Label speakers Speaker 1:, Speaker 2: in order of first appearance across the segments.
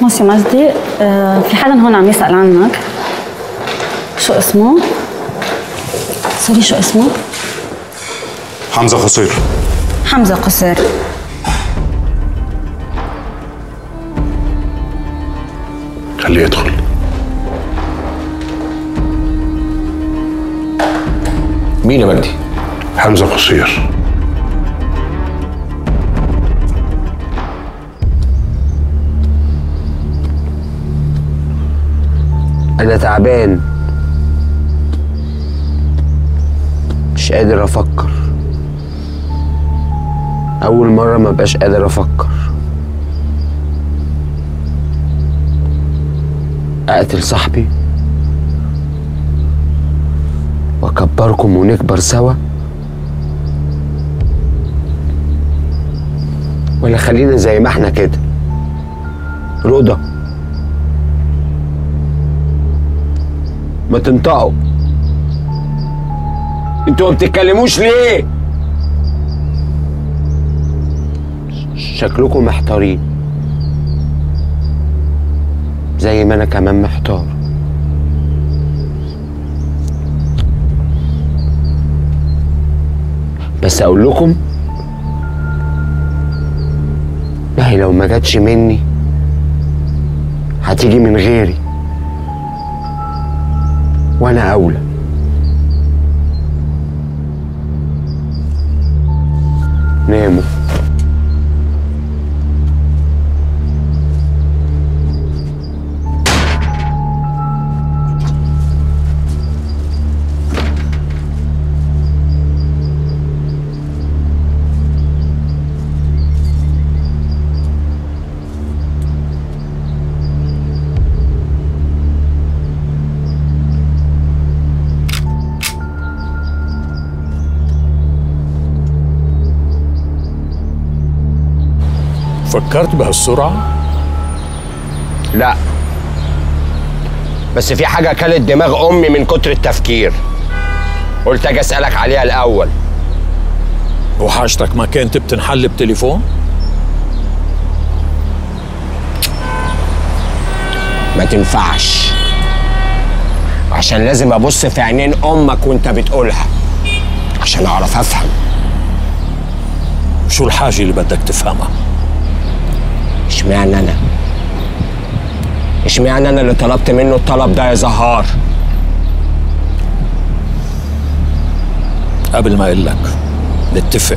Speaker 1: مسيو مجدي آه، في حدا هون عم يسأل عنك شو اسمه؟ سوري شو اسمه؟
Speaker 2: حمزة خصير
Speaker 1: حمزة قصير
Speaker 2: خليه يدخل
Speaker 3: مين يا مجدي؟
Speaker 2: حمزة قصير
Speaker 4: أنا تعبان مش قادر أفكر أول مرة ما بقاش قادر أفكر أقتل صاحبي وأكبركم ونكبر سوا ولا خلينا زي ما احنا كده رضا ما تنطقوا انتوا ما بتتكلموش ليه شكلكم محتارين زي ما انا كمان محتار بس اقول لكم ما هي لو ما جاتش مني هتيجي من غيري وانا اولى ناموا
Speaker 5: فكرت بهالسرعة؟
Speaker 4: لا بس في حاجة كلت دماغ أمي من كتر التفكير قلت أجي أسألك عليها الأول
Speaker 5: وحاجتك ما كانت بتنحل بتليفون؟
Speaker 4: ما تنفعش عشان لازم أبص في عينين أمك وأنت بتقولها عشان أعرف أفهم
Speaker 5: شو الحاجة اللي بدك تفهمها؟
Speaker 4: اشمعنى أنا اشمعنى أنا اللي طلبت منه الطلب ده يا زهار
Speaker 5: قبل ما أقول لك نتفق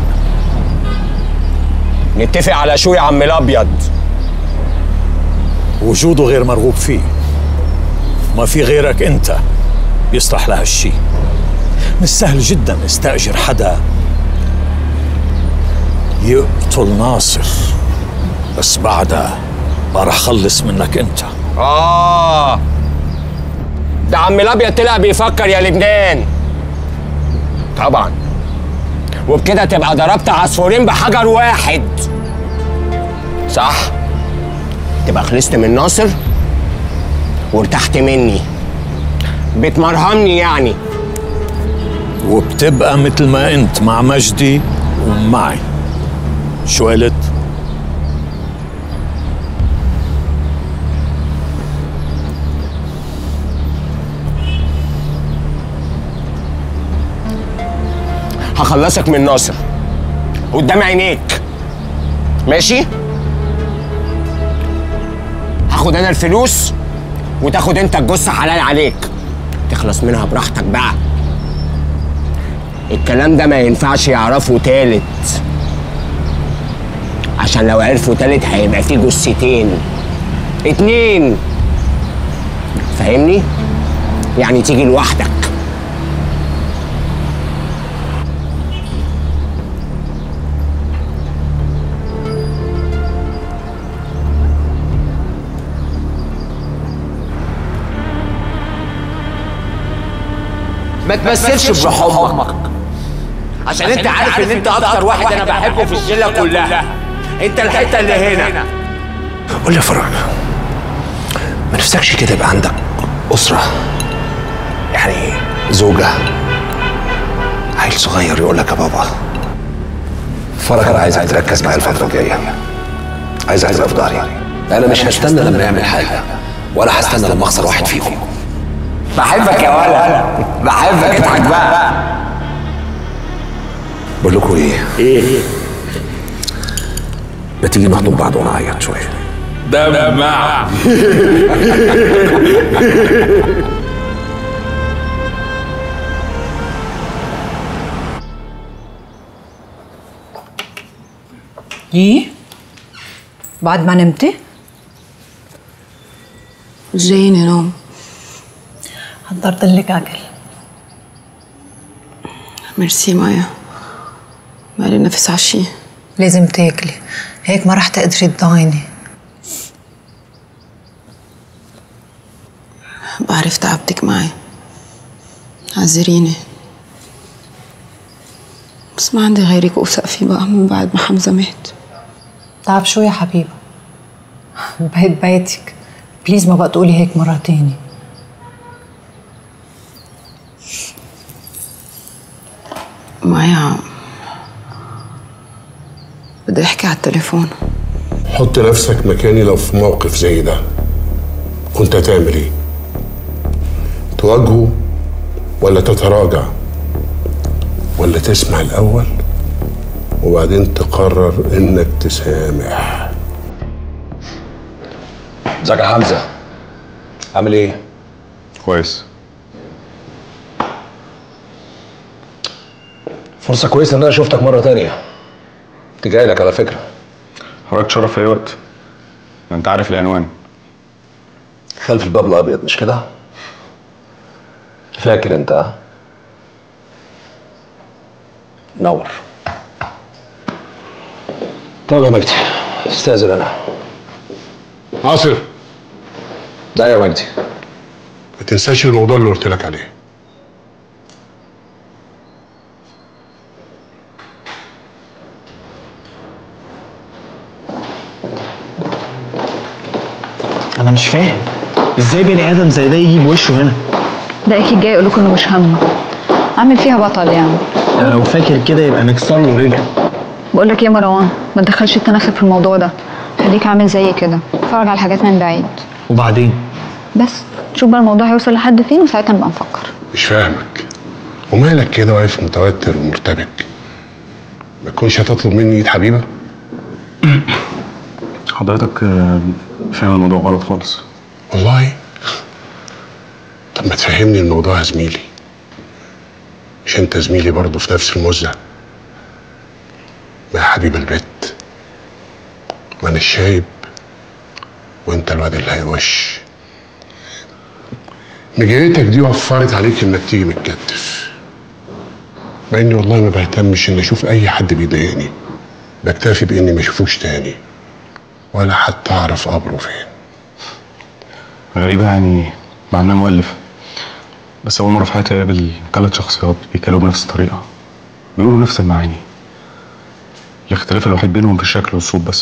Speaker 4: نتفق على شو يا عم الأبيض
Speaker 5: وجوده غير مرغوب فيه ما في غيرك أنت بيصلح لهالشي مش سهل جدا استأجر حدا يقتل ناصر بس بعدها ما رح خلص منك انت
Speaker 4: آه ده عم الأبيض طلع بيفكر يا لبنان طبعا وبكده تبقى ضربت عصفورين بحجر واحد صح تبقى خلصت من ناصر وارتحت مني بتمرهمني يعني
Speaker 5: وبتبقى مثل ما انت مع مجدي ومعي شو قلت؟
Speaker 4: هخلصك من ناصر قدام عينيك ماشي هاخد انا الفلوس وتاخد انت الجثه حلال عليك تخلص منها براحتك بقى الكلام ده ما ينفعش يعرفوا تالت عشان لو عرفوا تالت هيبقى فيه جثتين اتنين فاهمني يعني تيجي لوحدك
Speaker 6: ما تمثلش بروح امك عشان انت عارف ان انت اكتر واحد انا بحبه في الشله كلها انت الحته اللي هنا
Speaker 3: قول لي يا فرج ما نفسكش كده يبقى عندك أسرة يعني زوجة عيل صغير يقول لك يا بابا فرج أنا عايزك تركز معايا الفترة الجاية عايزك تبقى في ظهري انا مش هستنى لما يعمل حاجه ولا هستنى لما اخسر واحد فيكم
Speaker 6: بحبك يا ولد بحبك اضحك بقى
Speaker 3: بقول لكم ايه
Speaker 6: ايه
Speaker 3: ما تيجي نحضن بعض ونعيط شويه
Speaker 6: دمع
Speaker 7: ايه بعد ما نمتي
Speaker 8: مش جاييني نوم
Speaker 7: حضرت لك اكل
Speaker 8: ميرسي مايا مالي نفس عشي
Speaker 7: لازم تاكلي هيك ما رح تقدري تضايني
Speaker 8: بعرف تعبتك معي عذريني بس ما عندي غيرك اوثق فيه بقى من بعد ما حمزه مات
Speaker 7: تعب شو يا حبيبه بيت بيتك بليز ما بقى تقولي هيك مرة تاني
Speaker 8: مايا بدي احكي على التليفون
Speaker 2: حط نفسك مكاني لو في موقف زي ده كنت هتعمل ايه تواجهه ولا تتراجع ولا تسمع الاول وبعدين تقرر انك تسامح
Speaker 3: ازيك يا حمزه عامل ايه
Speaker 9: كويس
Speaker 3: فرصه كويسه ان انا شفتك مره تانية كنت جاي لك على فكره
Speaker 9: حضرتك شرف في اي وقت ما انت عارف العنوان
Speaker 3: خلف الباب الابيض مش كده فاكر انت ها؟ نور طب يا مجدي استاذن انا
Speaker 2: عاصر
Speaker 3: ده يا مجدي
Speaker 2: ما تنساش الموضوع اللي قلت لك عليه
Speaker 10: انا مش فاهم ازاي بني ادم زي ده يجي بوشه هنا
Speaker 11: ده اكيد جاي يقول لكم انه مش همه عامل فيها بطل يعني
Speaker 10: يعني لو فاكر كده يبقى نكسر له رجله
Speaker 11: بقول لك ايه يا مروان ما تدخلش التناخر في الموضوع ده خليك عامل زي كده اتفرج على الحاجات من بعيد
Speaker 10: وبعدين
Speaker 11: بس شوف بقى الموضوع هيوصل لحد فين وساعتها نبقى نفكر
Speaker 2: مش فاهمك ومالك كده واقف متوتر ومرتبك ما تكونش هتطلب مني ايد حبيبه
Speaker 9: حضرتك آه، فاهم الموضوع غلط خالص
Speaker 2: والله طب ما تفهمني الموضوع يا زميلي مش انت زميلي برضه في نفس المزة ما يا حبيب البيت ما انا الشايب وانت الواد اللي هيوش مجيتك دي وفرت عليك انك تيجي متكتف مع اني والله ما بهتمش ان اشوف اي حد بيضايقني بكتفي باني ما اشوفوش تاني ولا حتى اعرف قبره فين
Speaker 9: غريبة يعني مع انها مؤلف بس أول مرة في حياتي أقابل ثلاث شخصيات بيتكلموا بنفس الطريقة بيقولوا نفس المعاني الاختلاف الوحيد بينهم في الشكل والصوت بس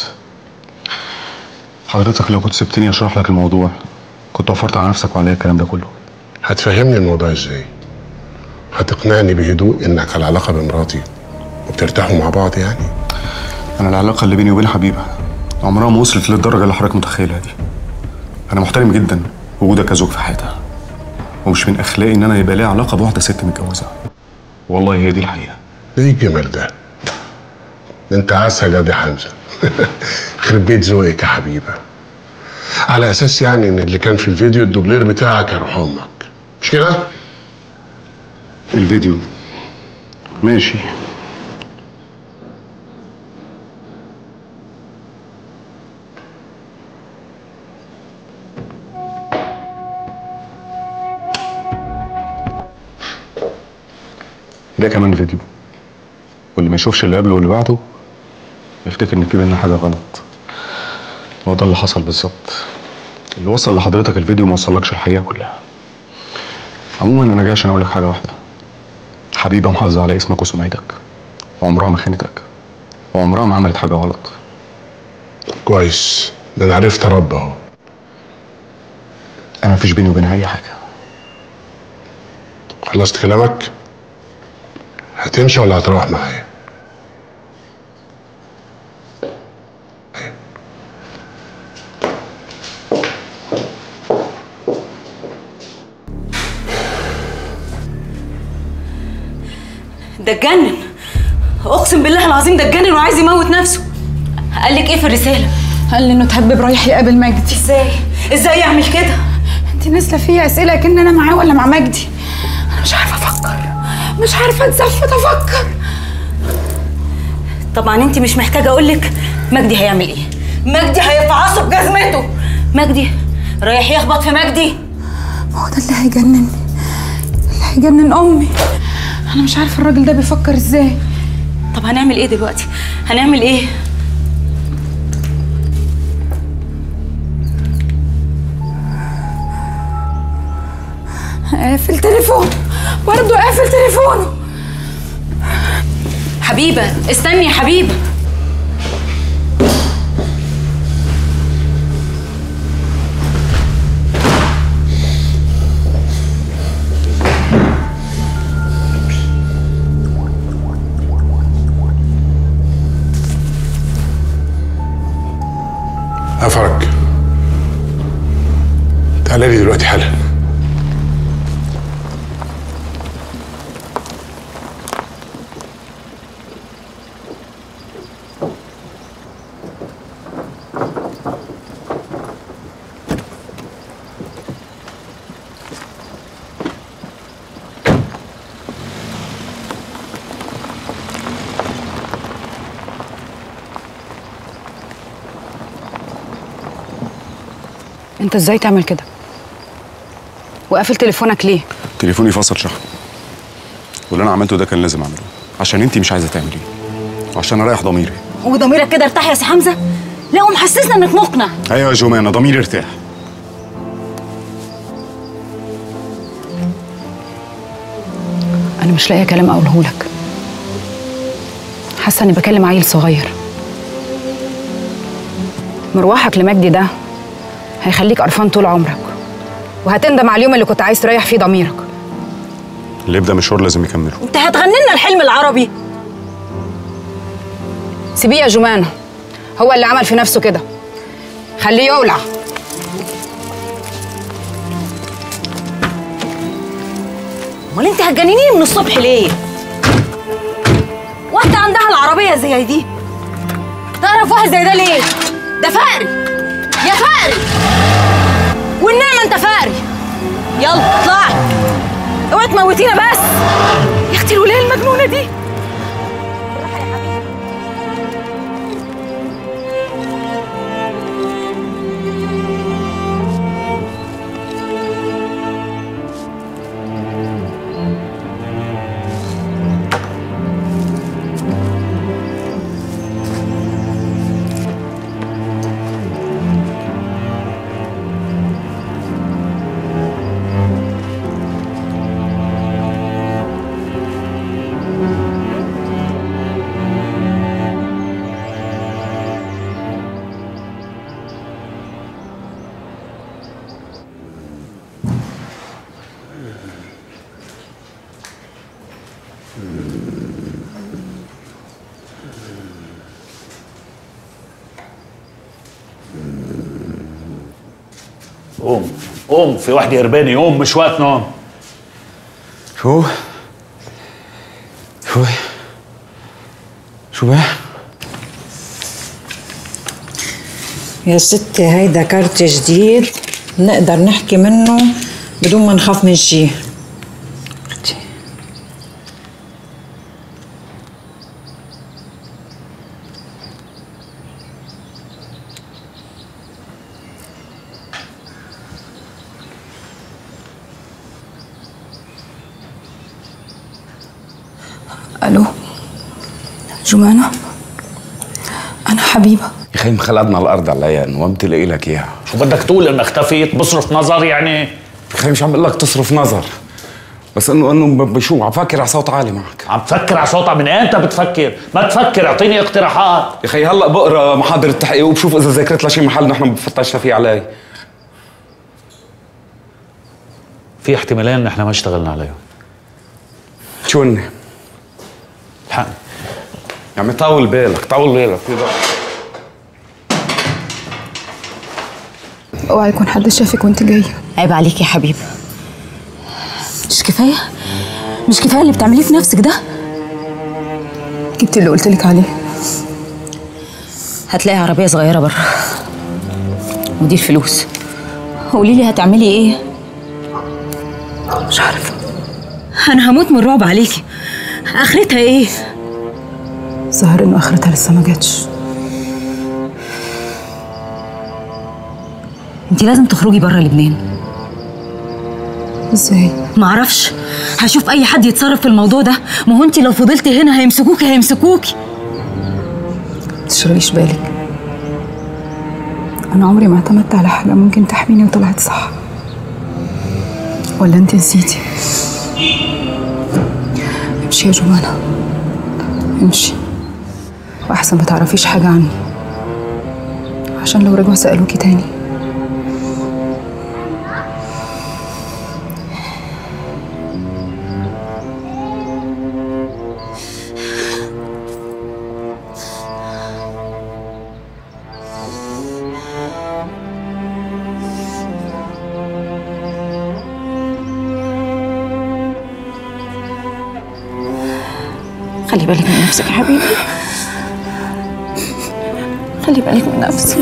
Speaker 9: حضرتك لو كنت سبتني أشرح لك الموضوع كنت وفرت على نفسك وعليا الكلام ده كله
Speaker 2: هتفهمني الموضوع ازاي هتقنعني بهدوء انك على علاقه بمراتي وبترتاحوا مع بعض يعني
Speaker 9: أنا العلاقة اللي بيني وبين حبيبة عمرها ما وصلت للدرجة اللي حضرتك متخيلها دي أنا محترم جدا وجودك كزوج في حياتها ومش من أخلاقي إن أنا يبقى ليا علاقة بواحدة ست متجوزة والله هي دي الحقيقة
Speaker 2: ايه الجمال ده ده انت عسل يا دي حمزه خرب بيت ذوقك يا حبيبه على اساس يعني ان اللي كان في الفيديو الدوبلير بتاعك هيروح امك مش كده
Speaker 9: الفيديو ماشي ده كمان فيديو واللي ما يشوفش اللي قبله واللي بعده يفتكر ان في بينا حاجه غلط هو ده اللي حصل بالظبط اللي وصل لحضرتك الفيديو ما وصلكش الحقيقه كلها عموما انا جاي عشان اقول لك حاجه واحده حبيبه محافظه على اسمك وسمعتك وعمرها ما خانتك وعمرها ما عملت حاجه غلط
Speaker 2: كويس ده انا عرفت ارد اهو
Speaker 9: انا مفيش بيني وبينها اي حاجه
Speaker 2: خلصت كلامك هتمشي ولا هتروح معايا
Speaker 1: ده اتجنن اقسم بالله العظيم ده اتجنن وعايز يموت نفسه قال لك ايه في الرساله
Speaker 11: قال لي انه تهبب رايح يقابل مجدي
Speaker 1: ازاي ازاي يعمل كده
Speaker 11: انت نازله فيا اسئله كأن انا معاه ولا مع مجدي انا مش عارفه افكر مش عارفه اتزفت افكر
Speaker 1: طبعا انت مش محتاجه اقول لك مجدي هيعمل ايه مجدي هيفعصه بجزمته مجدي رايح يخبط في مجدي
Speaker 11: ما هو ده اللي هيجنني اللي هيجنن امي انا مش عارفه الراجل ده بيفكر ازاي
Speaker 1: طب هنعمل ايه دلوقتي هنعمل ايه
Speaker 11: قافل تليفون برضه قافل تليفونه
Speaker 1: حبيبه استني يا حبيبه
Speaker 2: افرج تعالى لي دلوقتي حالا
Speaker 11: انت ازاي تعمل كده وقافل تليفونك ليه
Speaker 9: تليفوني فصل شحن واللي انا عملته ده كان لازم اعمله عشان انتي مش عايزه تعمليه وعشان اريح ضميري
Speaker 1: وضميرك كده ارتاح يا سي حمزه لا ومحسسنا انك مقنع
Speaker 9: ايوه يا جمانه ضميري ارتاح
Speaker 11: انا مش لاقيه كلام اقوله لك حاسه اني بكلم عيل صغير مروحك لمجدي ده هيخليك قرفان طول عمرك وهتندم على اليوم اللي كنت عايز تريح فيه ضميرك
Speaker 9: اللي يبدا مشوار لازم يكمله
Speaker 1: انت هتغني لنا الحلم العربي
Speaker 11: سيبيه يا جمانه هو اللي عمل في نفسه كده خليه يولع
Speaker 1: امال انت هتجننيني من الصبح ليه واحده عندها العربيه زي دي تعرف واحد زي ده ليه ده فقري يا فقري والنعمه انت فقري يلا اطلعي اوعي تموتينا بس يا اختي الولايه المجنونه دي
Speaker 5: قوم قوم في واحد يرباني قوم مش وقت نوم
Speaker 12: شو شو شو بقى
Speaker 7: يا ستي هيدا كارت جديد نقدر نحكي منه بدون ما نخاف من شيء
Speaker 11: الو جمانه انا حبيبه
Speaker 12: يا اخي مخلدنا الارض عليا وما بتلاقي لك اياها
Speaker 5: شو بدك تقول ان اختفيت بصرف نظر يعني
Speaker 12: يا اخي مش عم بقول لك تصرف نظر بس انه انه ب- بشو عم فكر على صوت عالي معك
Speaker 5: عم تفكر على صوتها من امتى بتفكر ما تفكر اعطيني اقتراحات
Speaker 12: يا اخي هلا بقرا محاضر التحقيق وبشوف اذا ذاكرت لشي محل نحن فتشنا فيه علي
Speaker 5: في احتمالين ان احنا ما اشتغلنا عليهم
Speaker 12: شو هن؟
Speaker 5: الحق
Speaker 12: يا عمي طول بالك طول بالك في ضغط.
Speaker 11: اوعى يكون حد شافك وانت جايه
Speaker 1: عيب عليك يا حبيبه مش كفايه مش كفايه اللي بتعمليه في نفسك ده
Speaker 8: جبتي اللي قلت لك عليه
Speaker 1: هتلاقي عربيه صغيره بره ودي الفلوس قولي لي هتعملي ايه
Speaker 8: مش عارفه
Speaker 1: انا هموت من الرعب عليكي اخرتها ايه
Speaker 8: ظاهر انه اخرتها لسه ما جاتش
Speaker 1: انت لازم تخرجي بره لبنان
Speaker 8: ازاي
Speaker 1: معرفش هشوف اي حد يتصرف في الموضوع ده ما هو انت لو فضلتي هنا هيمسكوكي هيمسكوكي
Speaker 8: تشغليش بالك انا عمري ما اعتمدت على حاجه ممكن تحميني وطلعت صح ولا انت نسيتي امشي يا جمانة امشي واحسن ما تعرفيش حاجه عني عشان لو رجعوا سالوكي تاني
Speaker 1: خلي بالك من نفسك يا حبيبي خلي بالك من نفسك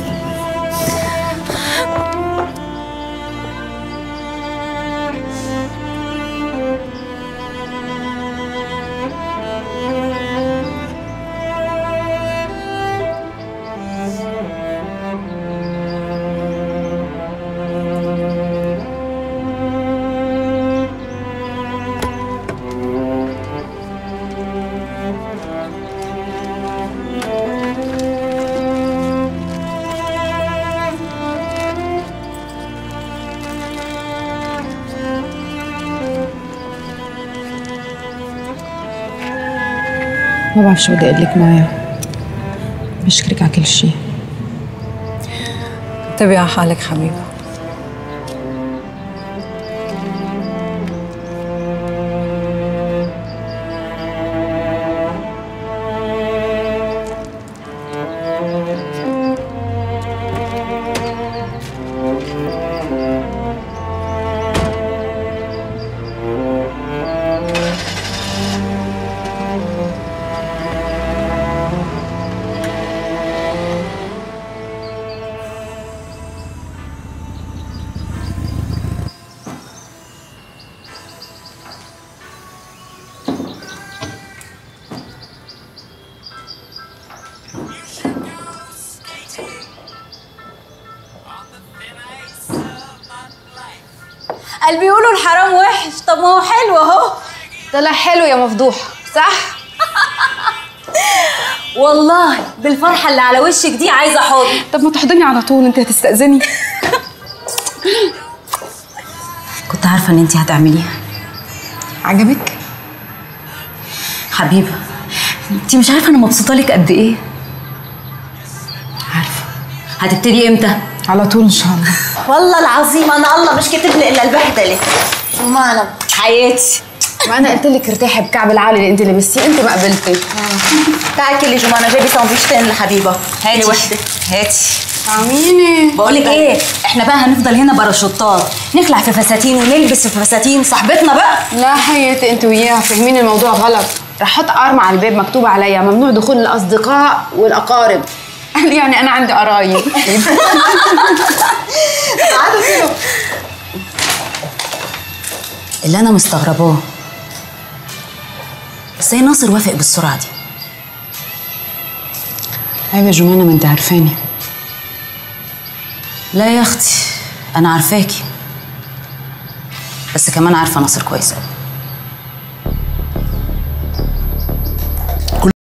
Speaker 8: ما بعرف شو بدي اقول لك مايا بشكرك على كل شيء
Speaker 7: انتبهي على حالك حبيبه
Speaker 1: قال بيقولوا الحرام وحش طب ما هو حلو اهو
Speaker 11: طلع حلو يا مفضوح صح
Speaker 1: والله بالفرحه اللي على وشك دي عايزه حضن
Speaker 8: طب ما تحضني على طول انت هتستأذني
Speaker 1: كنت عارفه ان انت هتعمليها
Speaker 8: عجبك
Speaker 1: حبيبه انت مش عارفه انا مبسوطه لك قد ايه عارفه هتبتدي امتى
Speaker 8: على طول ان شاء الله
Speaker 1: والله العظيم انا الله مش كاتب لي الا البهدله معنى حياتي
Speaker 11: ما انا قلت لك ارتاحي بكعب العالي اللي انت لبستيه انت ما قبلتي
Speaker 1: تعالي كلي جمانه جايبه ساندويشتين لحبيبه هاتي واحده هاتي
Speaker 11: عميني
Speaker 1: بقول لك ايه احنا بقى هنفضل هنا باراشوتات نخلع في فساتين ونلبس في فساتين صاحبتنا بقى
Speaker 11: لا حياتي انت وياها فاهمين الموضوع غلط رح احط قرمة على الباب مكتوب عليها ممنوع دخول الاصدقاء والاقارب قال يعني انا عندي قرايب
Speaker 1: اللي انا مستغرباه ازاي ناصر وافق بالسرعه دي
Speaker 8: ايوه يا جمانة ما انت عارفاني
Speaker 1: لا يا اختي انا عارفاكي بس كمان عارفه ناصر كويس قوي